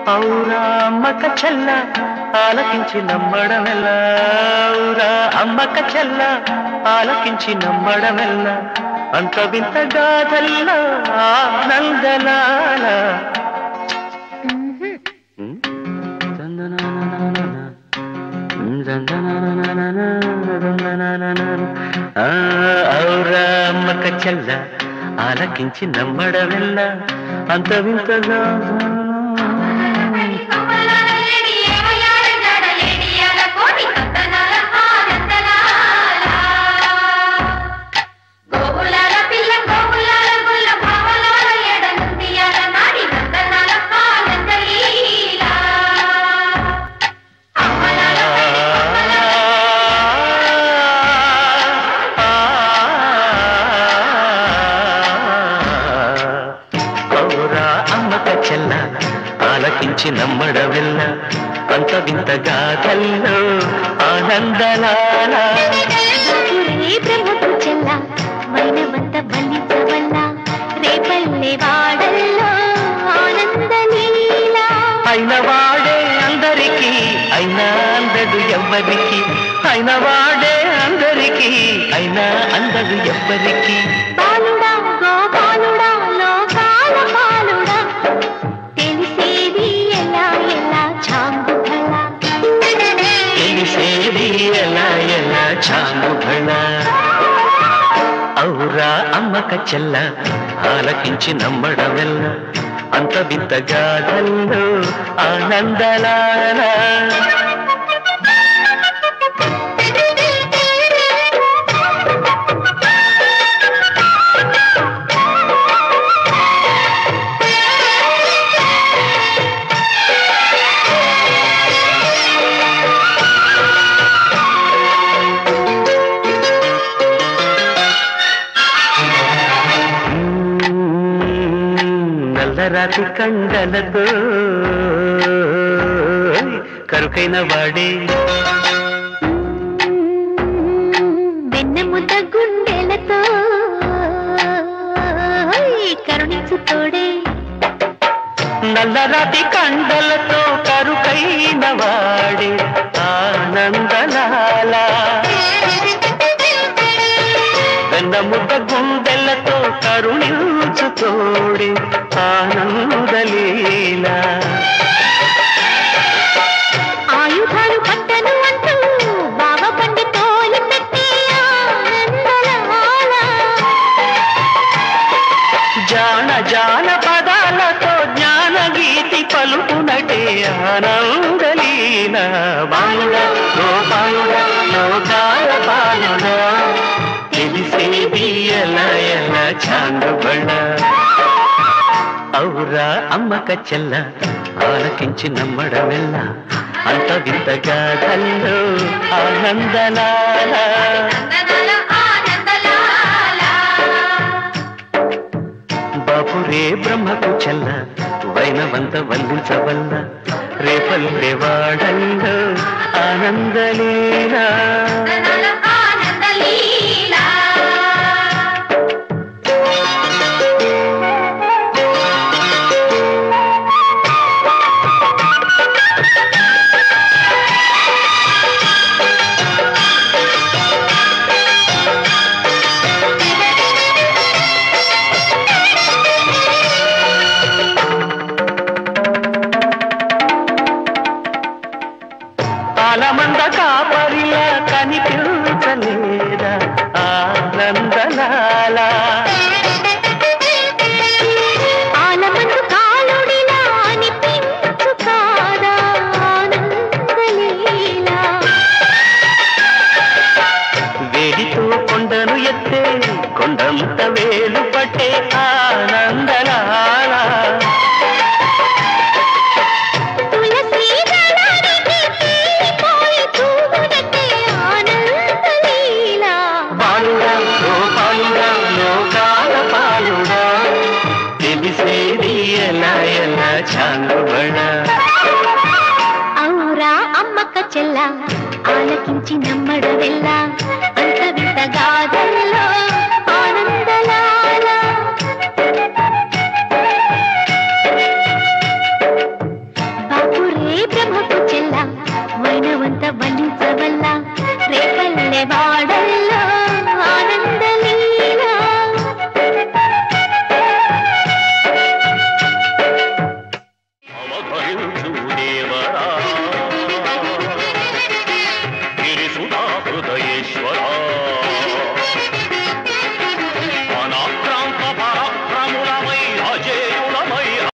ఔరా అమ్మక చెల్ల ఆలకించి నమ్మడమెల్ల ఔరా అమ్మక చెల్ల ఆలకించి నమ్మడమెల్ల అంత వింత గాథల్లో ఆనందలాల ఉమ్. దందనానానానా. ఉమ్, దందనానానానా, దందనానానానా. ఆ, ఔరా అమ్మక చెల్ల ఆలకించి నమ్మడమెల్ల అంత వింతగా ఔరా అమ్మక చెల్ల ఆలకించి నమ్మడవెల్ల అంత వింత గాథల్లో ఆనందలాల బ్రహ్మకు చెల్ల మైనవంత బలించవల్ల రేపల్లె వాడల్లో ఆనందలీలా అయిన వాడే అందరికీ అయినా అందదు ఎవ్వరికి అయిన వాడే అందరికీ అయినా అందదు ఎవ్వరికి బాలుడా గోపాలుడా లోకాల పాలుడా తెలిసేది ఎలా ఎలా చాంగుఫల తెలిసేది ఎలా ఎలా చాంగుబళ ఔరా అమ్మక చెల్ల ఆలకించి నమ్మడమెల్ల అంత వింత గాథల్లో ఆనందలాల నల్లరాతి కండలతో కరుకైన వాడే వెన్నెముద్ద గుండెలతో కరుణించు తోడే నల్లరాతి కండలతో కరుకైన వాడే ఆనందలాల వెన్నముద్ద గుండెలతో కరుణించు తోడే ఆనందలీలా ఆయుధాలు పట్టను అంటూ బావ పండి తోలు పెట్టి ఆనందలాల జాన జాన పదాలతో జ్ఞాన గీతి పలుకునటే ఆనందలీన బాలుడ గోపాలుడ లోకాల పాలుడ తెలిసేది ఎలా ఎలా చాంగుబళ్ళ ఔరా అమ్మక చెల్ల ఆలకించి నమ్మడమెల్ల అంత వింతగా కల్లో ఆనందలాల బాపురే బ్రహ్మకు చెల్ల వైనవంత వందించవల్ల రేపల్లె వాడల్లో ఆనందలీలా ఆలమంద కాపరిలా కనిపించలేదా ఆనందలాలా ఆలమందు కాలుడిలా అనిపించు కాదా ఆనందలీలా వేడితో కొండను ఎత్తే కొండంత వేలు పట్టే ఆనందలాలా తులసి దళానికి తీరిపోయి తూగునట్టే ఆనందలీలా బాలుడా గోపాలుడా లోకాల పాలుడా తెలిసేది ఎలా ఎలా చాంగుబడ ఔరా అమ్మక్క చెల్ల ఆలకించి నమ్మడవెల్ల అంత వింత గాథల్లో ఆనందలాల విజయవాడ